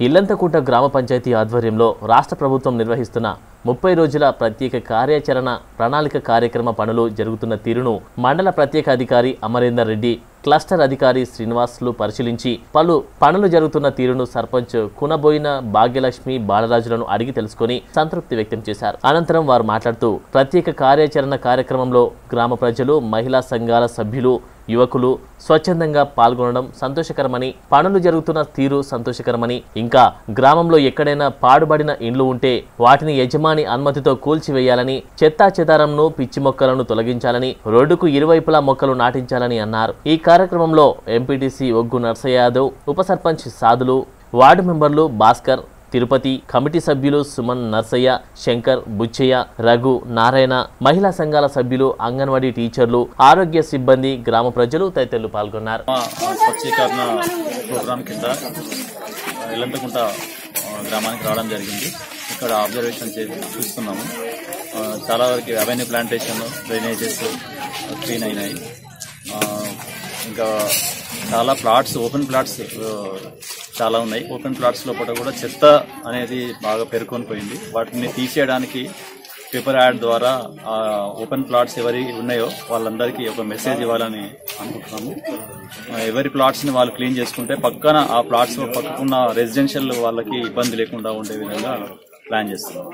ఇల్లంతకుంట గ్రామ పంచాయతీ ఆధ్వర్యంలో రాష్ట్ర ప్రభుత్వం నిర్వహిస్తున్న ముప్పై రోజుల ప్రత్యేక కార్యాచరణ ప్రణాళిక కార్యక్రమ పనులు జరుగుతున్న తీరును మండల ప్రత్యేక అధికారి అమరేందర్ రెడ్డి క్లస్టర్ అధికారి శ్రీనివాస్లు పరిశీలించి పలు పనులు జరుగుతున్న తీరును సర్పంచ్ కునబోయిన భాగ్యలక్ష్మి బాలరాజులను అడిగి తెలుసుకొని సంతృప్తి వ్యక్తం చేశారు అనంతరం వారు మాట్లాడుతూ ప్రత్యేక కార్యాచరణ కార్యక్రమంలో గ్రామ ప్రజలు మహిళా సంఘాల సభ్యులు యువకులు స్వచ్ఛందంగా పాల్గొనడం సంతోషకరమని పనులు జరుగుతున్న తీరు సంతోషకరమని ఇంకా గ్రామంలో ఎక్కడైనా పాడుబడిన ఇండ్లు ఉంటే వాటిని యజమాని అనుమతితో కూల్చివేయాలని చెత్తా చెదారంను పిచ్చి మొక్కలను తొలగించాలని రోడ్డుకు ఇరువైపులా మొక్కలు నాటించాలని అన్నారు ఈ కార్యక్రమంలో ఎంపీటీసీ ఒగ్గు నర్సయ్య యాదవ్ ఉప సర్పంచ్ సాదులు వార్డు మెంబర్లు భాస్కర్ తిరుపతి కమిటీ సభ్యులు సుమన్ నర్సయ్య శంకర్ బుచ్చయ్య రఘు నారాయణ మహిళా సంఘాల సభ్యులు అంగన్వాడీ టీచర్లు ఆరోగ్య సిబ్బంది గ్రామ ప్రజలు తదితరులు పాల్గొన్నారు మా స్వచ్ఛీకరణ ప్రోగ్రాం కింద ఇల్లంతకుంట ఆ, గ్రామానికి రావడం జరిగింది ఇక్కడ అబ్జర్వేషన్ చేసి చూస్తున్నాము ఆ, చాలా వరకు అవెన్యూ ప్లాంటేషన్ డ్రైనేజెస్ క్లీన్ అయినాయి ఆ, ఇంకా చాలా ప్లాట్స్ ఓపెన్ ప్లాట్స్ ఆ, చాలా ఉన్నాయి ఓపెన్ ప్లాట్స్ లోపల కూడా చెత్త అనేది బాగా పేర్కొని పోయింది వాటిని తీసేయడానికి పేపర్ యాడ్ ద్వారా ఆ ఓపెన్ ప్లాట్స్ ఎవరి ఉన్నాయో వాళ్ళందరికీ ఒక మెసేజ్ ఇవ్వాలని అనుకుంటున్నాము ఆ, ఎవరి ప్లాట్స్ ని వాళ్ళు క్లీన్ చేసుకుంటే పక్కన ఆ ప్లాట్స్ పక్కకున్న రెసిడెన్షియల్ వాళ్ళకి ఇబ్బంది లేకుండా ఉండే విధంగా ప్లాన్ చేస్తున్నాం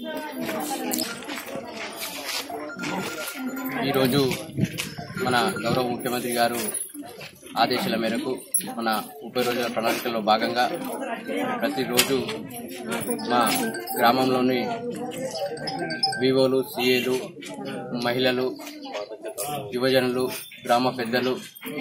ఈరోజు మన గౌరవ ముఖ్యమంత్రి గారు ఆదేశాల మేరకు మన ముప్పై రోజుల ప్రణాళికలో భాగంగా ప్రతిరోజు మా గ్రామంలోని వివోలు సిఏలు మహిళలు యువజనులు గ్రామ పెద్దలు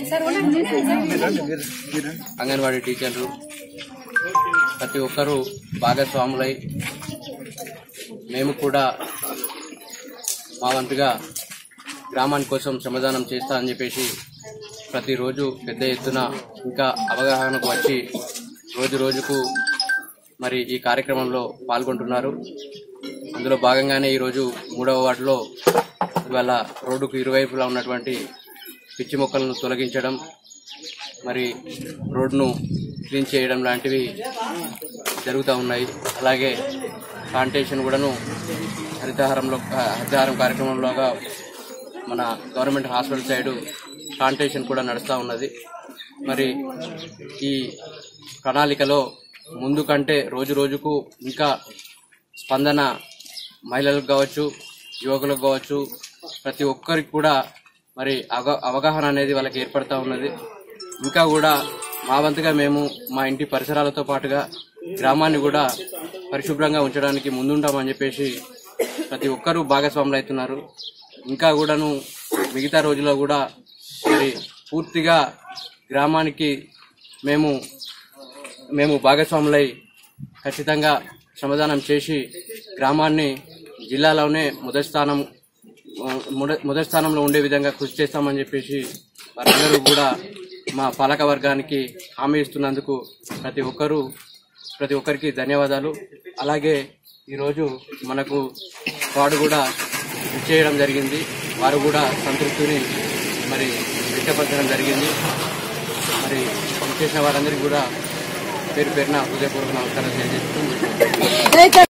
అంగన్వాడీ టీచర్లు ప్రతి ఒక్కరూ భాగస్వాములై మేము కూడా మా వంతుగా గ్రామాని కోసం శ్రమదానం చేస్తా అని చెప్పేసి ప్రతిరోజు పెద్ద ఎత్తున ఇంకా అవగాహనకు వచ్చి రోజు రోజుకు మరి ఈ కార్యక్రమంలో పాల్గొంటున్నారు అందులో భాగంగానే ఈరోజు మూడవ వార్డులో ఇవాళ రోడ్డుకు ఇరువైపులా ఉన్నటువంటి పిచ్చి మొక్కలను తొలగించడం మరి రోడ్డును క్లీన్ చేయడం లాంటివి జరుగుతూ ఉన్నాయి అలాగే ప్లాంటేషన్ కూడాను హరితహారంలో ఆ, హరితహారం కార్యక్రమంలోగా మన గవర్నమెంట్ హాస్పిటల్ సైడు ప్లాంటేషన్ కూడా నడుస్తూ ఉన్నది మరి ఈ ప్రణాళికలో ముందు కంటే రోజు రోజుకు ఇంకా స్పందన మహిళలకు కావచ్చు యువకులకు కావచ్చు ప్రతి ఒక్కరికి కూడా మరి అవ- అవగాహన అనేది వాళ్ళకి ఏర్పడతా ఉన్నది ఇంకా కూడా మా వంతుగా మేము మా ఇంటి పరిసరాలతో పాటుగా గ్రామాన్ని కూడా పరిశుభ్రంగా ఉంచడానికి ముందుంటామని చెప్పేసి ప్రతి ఒక్కరూ భాగస్వాములు అవుతున్నారు ఇంకా కూడాను మిగతా రోజుల్లో కూడా మరి పూర్తిగా గ్రామానికి మేము మేము భాగస్వాములై ఖచ్చితంగా శ్రమదానం చేసి గ్రామాన్ని జిల్లాలోనే మొదటి స్థానం ఆ, మొద- మొదటి స్థానంలో ఉండే విధంగా కృషి చేస్తామని చెప్పేసి వారందరూ కూడా మా పాలక వర్గానికి హామీ ఇస్తున్నందుకు ప్రతి ఒక్కరూ ప్రతి ఒక్కరికి ధన్యవాదాలు అలాగే ఈరోజు మనకు వాడు కూడా చేయడం జరిగింది వారు కూడా సంతృప్తిని మరి వ్యక్తపరచడం జరిగింది మరి చేసిన వారందరికీ కూడా పేరు పేరున హృదయపూర్వక నమస్కారం తెలియజేస్తూ